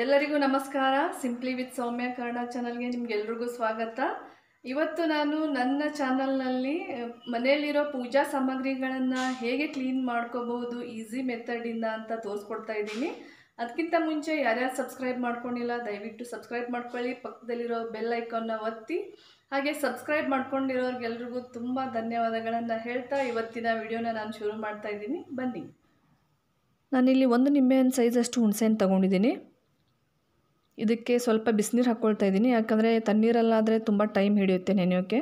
ಎಲ್ಲರಿಗೂ ನಮಸ್ಕಾರ simply with ಸೌಮ್ಯ ಕನ್ನಡ ಚಾನಲ್ಗೆ ನಿಮ್ಗೆಲ್ರಿಗೂ ಸ್ವಾಗತ ಇವತ್ತು ನಾನು ನನ್ನ ಚಾನಲ್ನಲ್ಲಿ ಮನೆಯಲ್ಲಿರೋ ಪೂಜಾ ಸಾಮಗ್ರಿಗಳನ್ನು ಹೇಗೆ ಕ್ಲೀನ್ ಮಾಡ್ಕೋಬಹುದು ಈಸಿ ಮೆಥಡಿಂದ ಅಂತ ತೋರಿಸ್ಕೊಡ್ತಾ ಇದ್ದೀನಿ ಅದಕ್ಕಿಂತ ಮುಂಚೆ ಯಾರ್ಯಾರು ಸಬ್ಸ್ಕ್ರೈಬ್ ಮಾಡ್ಕೊಂಡಿಲ್ಲ ದಯವಿಟ್ಟು ಸಬ್ಸ್ಕ್ರೈಬ್ ಮಾಡ್ಕೊಳ್ಳಿ ಪಕ್ಕದಲ್ಲಿರೋ ಬೆಲ್ ಐಕಾನ್ನ ಒತ್ತಿ ಹಾಗೆ ಸಬ್ಸ್ಕ್ರೈಬ್ ಮಾಡ್ಕೊಂಡಿರೋರ್ಗೆಲ್ರಿಗೂ ತುಂಬ ಧನ್ಯವಾದಗಳನ್ನು ಹೇಳ್ತಾ ಇವತ್ತಿನ ವಿಡಿಯೋನ ನಾನು ಶುರು ಮಾಡ್ತಾ ಇದ್ದೀನಿ ಬನ್ನಿ ನಾನಿಲ್ಲಿ ಒಂದು ನಿಂಬೆಹಣ್ಣು ಸೈಜಷ್ಟು ಹುಣಸೆಹಣ್ಣು ತೊಗೊಂಡಿದ್ದೀನಿ ಇದಕ್ಕೆ ಸ್ವಲ್ಪ ಬಿಸಿನೀರು ಹಾಕ್ಕೊಳ್ತಾ ಇದ್ದೀನಿ ಯಾಕಂದರೆ ತಣ್ಣೀರಲ್ಲಾದರೆ ತುಂಬ ಟೈಮ್ ಹಿಡಿಯುತ್ತೆ ನೆನೆಯೋಕ್ಕೆ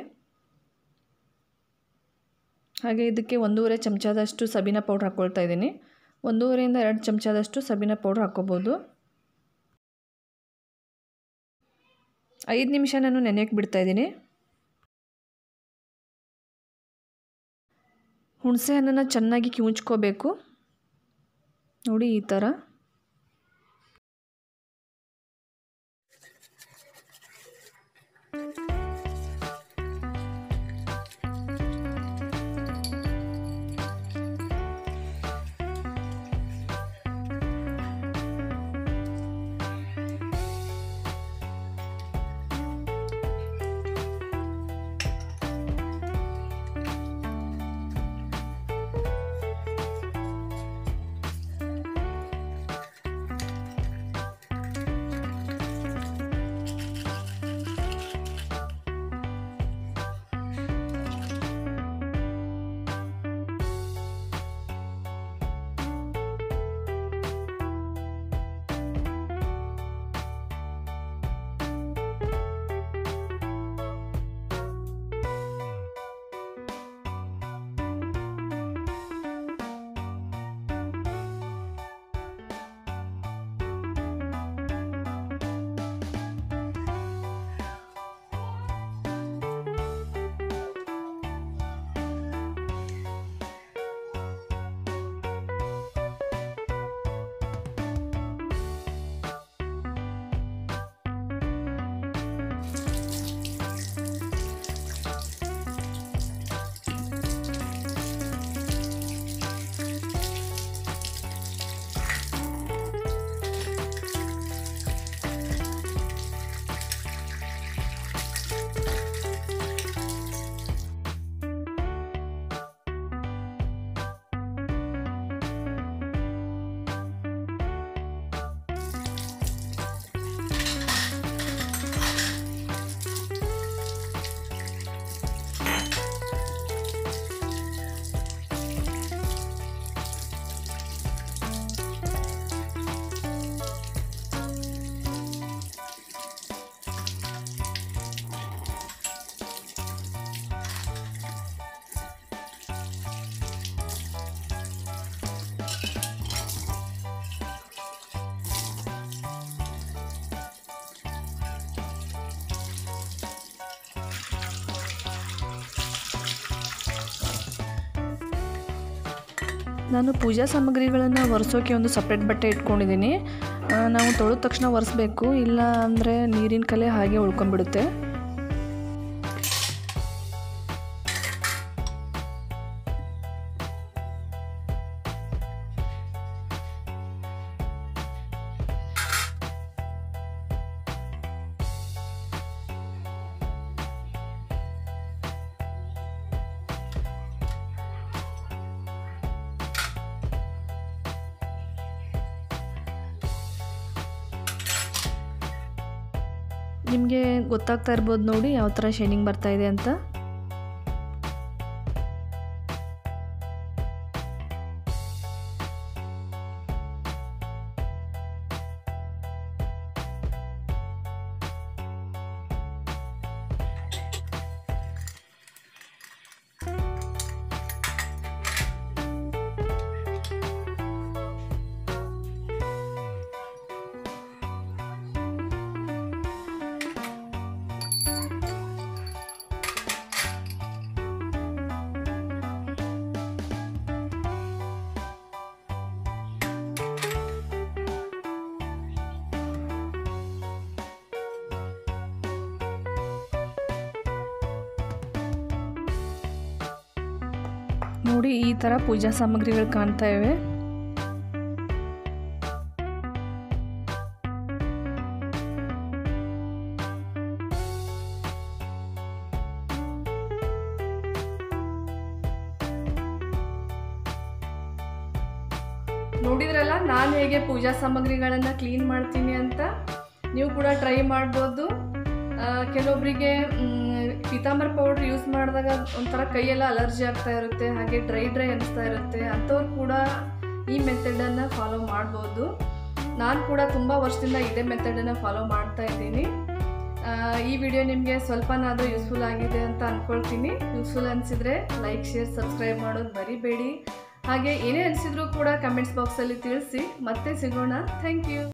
ಹಾಗೆ ಇದಕ್ಕೆ ಒಂದೂವರೆ ಚಮಚದಷ್ಟು ಸಬೀನ ಪೌಡ್ರ್ ಹಾಕ್ಕೊಳ್ತಾ ಇದ್ದೀನಿ ಒಂದೂವರೆಯಿಂದ ಎರಡು ಚಮಚದಷ್ಟು ಸಬೀನ ಪೌಡ್ರ್ ಹಾಕ್ಕೋಬೋದು ಐದು ನಿಮಿಷ ನಾನು ನೆನೆಯೋಕ್ಕೆ ಬಿಡ್ತಾಯಿದ್ದೀನಿ ಹುಣಸೆ ಹಣ್ಣನ್ನು ಚೆನ್ನಾಗಿ ಕಿವುಚ್ಕೋಬೇಕು ನೋಡಿ ಈ ಥರ ನಾನು ಪೂಜಾ ಸಾಮಗ್ರಿಗಳನ್ನು ಒರೆಸೋಕೆ ಒಂದು ಸಪ್ರೇಟ್ ಬಟ್ಟೆ ಇಟ್ಕೊಂಡಿದ್ದೀನಿ ನಾವು ತೊಳೆದ ತಕ್ಷಣ ಒರೆಸ್ಬೇಕು ಇಲ್ಲ ಅಂದರೆ ನೀರಿನ ಕಲೆ ಹಾಗೆ ಉಳ್ಕೊಂಡ್ಬಿಡುತ್ತೆ ನಿಮಗೆ ಗೊತ್ತಾಗ್ತಾ ಇರ್ಬೋದು ನೋಡಿ ಯಾವ ಥರ ಶೈನಿಂಗ್ ಬರ್ತಾ ಇದೆ ಅಂತ ನೋಡಿ ಈ ಥರ ಪೂಜಾ ಸಾಮಗ್ರಿಗಳು ಕಾಣ್ತಾ ಇವೆ ನೋಡಿದ್ರಲ್ಲ ನಾನು ಹೇಗೆ ಪೂಜಾ ಸಾಮಗ್ರಿಗಳನ್ನು ಕ್ಲೀನ್ ಮಾಡ್ತೀನಿ ಅಂತ ನೀವು ಕೂಡ ಟ್ರೈ ಮಾಡ್ಬೋದು ಆ, ಕೆಲವೊಬ್ಬರಿಗೆ ಪೀತಾಂಬರ ಪೌಡ್ರ್ ಯೂಸ್ ಮಾಡಿದಾಗ ಒಂಥರ ಕೈಯೆಲ್ಲ ಅಲರ್ಜಿ ಆಗ್ತಾ ಇರುತ್ತೆ ಹಾಗೆ ಡ್ರೈ ಡ್ರೈ ಅನಿಸ್ತಾ ಇರುತ್ತೆ ಅಂಥವ್ರು ಕೂಡ ಈ ಮೆಥಡನ್ನು ಫಾಲೋ ಮಾಡ್ಬೋದು ನಾನು ಕೂಡ ತುಂಬ ವರ್ಷದಿಂದ ಇದೇ ಮೆಥಡನ್ನು ಫಾಲೋ ಮಾಡ್ತಾ ಇದ್ದೀನಿ ಆ, ಈ ವಿಡಿಯೋ ನಿಮಗೆ ಸ್ವಲ್ಪನಾದರೂ ಯೂಸ್ಫುಲ್ ಆಗಿದೆ ಅಂತ ಅಂದ್ಕೊಳ್ತೀನಿ ಯೂಸ್ಫುಲ್ ಅನಿಸಿದರೆ ಲೈಕ್ ಶೇರ್ ಸಬ್ಸ್ಕ್ರೈಬ್ ಮಾಡೋದು ಮರಿಬೇಡಿ ಹಾಗೆ ಏನೇ ಅನಿಸಿದ್ರು ಕೂಡ ಕಮೆಂಟ್ಸ್ ಬಾಕ್ಸಲ್ಲಿ ತಿಳಿಸಿ ಮತ್ತೆ ಸಿಗೋಣ ಥ್ಯಾಂಕ್ ಯು